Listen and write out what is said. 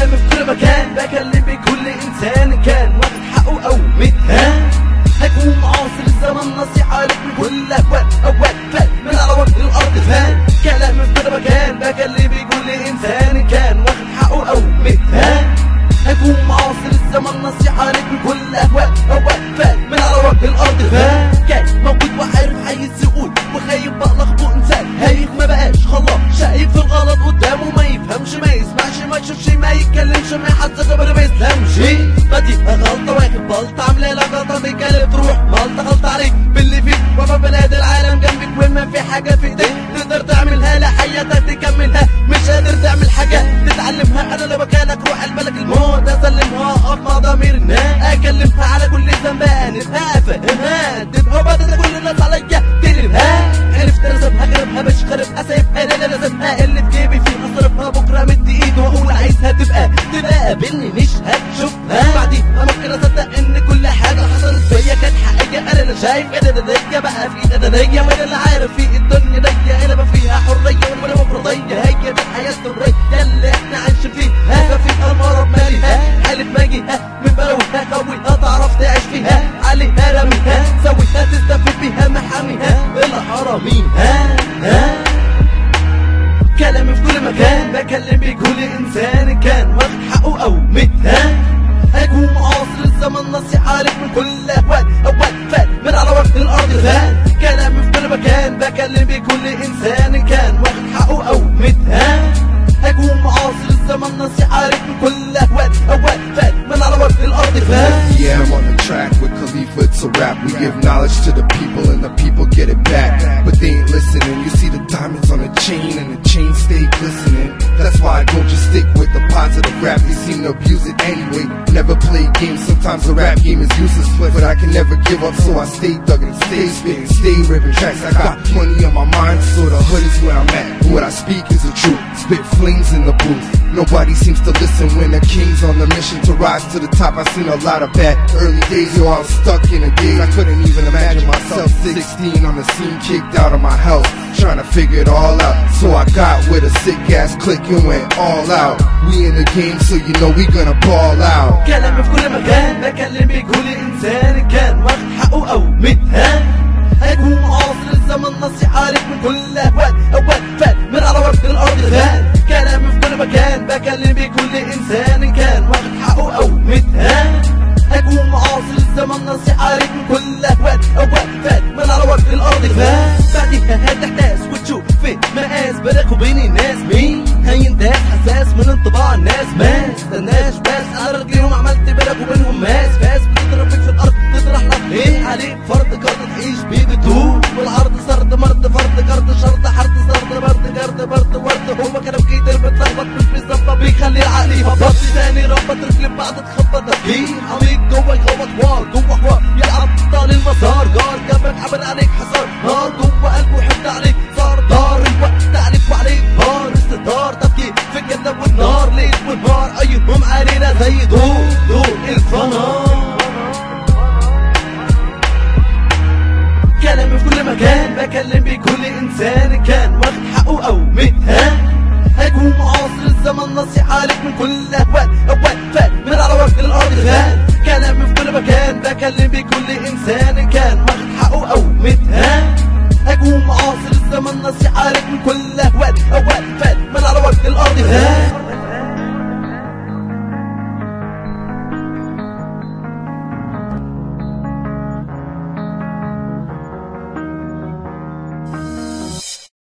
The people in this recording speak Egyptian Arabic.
كلامي في كل مكان بكلم بكل انسان كان واخد حقه او متهان هيكون معاصر الزمن نصيحة لك من كل اكوان اول فات من على وجه الارض فان كلامي في كل مكان بكلم بكل انسان كان واخد حقه او متهان هيكون معاصر الزمن نصيحة لك من كل اكوان اول فات من على وجه الارض فان كان موجود وعارف عايز يقول وخايف بقى لخبطه انسان هايف ما بقاش خلاص شايف الغلط قدامه ما يفهمش ما يسمعش ما يشوفش ما يتكلمش ما يحسش ما ما يسلمش بدي غلطه واخد بلطه عامله لك غلطه بتكلم تروح مالطه غلطه عليك باللي فيك بابا بلاد العالم جنبك وما في حاجه في ايديك تقدر تعملها لحياتك تكملها مش قادر تعمل حاجه تتعلمها انا لو مكانك روح البلد الموت اسلمها اقف مع ضمير الناس اكلمها على كل ذنب انفها افهمها تبقى بدل كل الناس عليا تقلبها عرفت ارسمها غربها مش خربها سايبها لا لا لازمها اللي في جيبي فيها اصرفها بكره مد ايد واقول عايزها تبقى تبقى قابلني مش هتشوفها بعدين ممكن اصدق ان كل حاجه حصلت فيا كانت حقيقيه انا اللي شايف ان ده بقى في ادانيه وانا اللي عارف في الدنيا دي انا بقى فيها حريه وانا مفرضيه هي دي الحياه السريه اللي احنا عايشين فيها ففي المرض مالها حالة ماجيها من بلوها قويها تعرف تعيش فيها عليها رميها سويها تستفيد بيها محاميها اللي حراميها ها كلامي في كل مكان بكلم بكل انسان كان واخد حقه او متهان هيكون معاصر الزمن نصيحة لك من كل اهوال اول فات من على وجه الارض فات كلامي في كل مكان بكلم بكل انسان كان واخد حقه او متهان هيكون معاصر الزمن نصيحة لك من كل اهوال اول فات من على وجه الارض فات Yeah, I'm on the track with Khalifa, it's a rap. We give knowledge to the people and the people get it back. But they ain't listening. You see the diamonds on the chain and the chain stay glistening. That's why I don't just stick with the positive rap. They seem to abuse it anyway. Never play games. Sometimes the rap game is useless, but I can never give up. So I stay thugging, stay spitting, stay ripping tracks. I got money on my mind, so the hood is where I'm at. And what I speak is the truth. Spit flames in the booth. Nobody seems to listen when the king's on the mission to rise to the top. I've seen a lot of bad early days, yo, I was stuck in a daze. I couldn't even imagine myself 16 on the scene, kicked out of my house, trying to figure it all out. So I got with a sick ass click and went all out. We in the game, so you know we gonna ball out. كلامي في كل مكان بكلم بكل انسان كان واخد حقه او متهان هيكون معاصر الزمن نصيحة لك من كل اهوال اول فات من على وجه الارض فات كلامي في كل مكان بكلم بكل انسان كان واخد حقه او متهان هيكون معاصر الزمن نصيحة لك من كل اهوال اول فات من على وجه الارض فات بعدها هتحتاس وتشوف في مقاس بينك وبين الناس مين هينداس حساس من انطباع الناس ما استناش بس انا رجليهم عملت بينك وبينهم ماس فاس بتضرب فيك في الارض تطرح لك ايه عليك فرد كارد تعيش بيه بتوه والعرض سرد مرد فرد كارد شرط حرد سرد برد جرد برد ورد هو كلام كتير بتلخبط مش بيظبط بيخلي العقل يهبط تاني ربط رجل بعد تخبط تفكير عميق جوه يخبط حوار جوه حوار يلعب طال المسار جار جنبك عمل عليك حصار نار جوه قلبه حد عليك صار دار الوقت عليك وعليك بار استدار تفكير في الجنة والنار ليل ونهار ايهم علينا زي دور دور الفنار كلامي في كل مكان بكلم بكل انسان كان واخد حقه او متهان هيكون معاصر الزمن نصيحة لك من كل اهوال اول فات من على وجه الارض فات كلامي في كل مكان بكلم بكل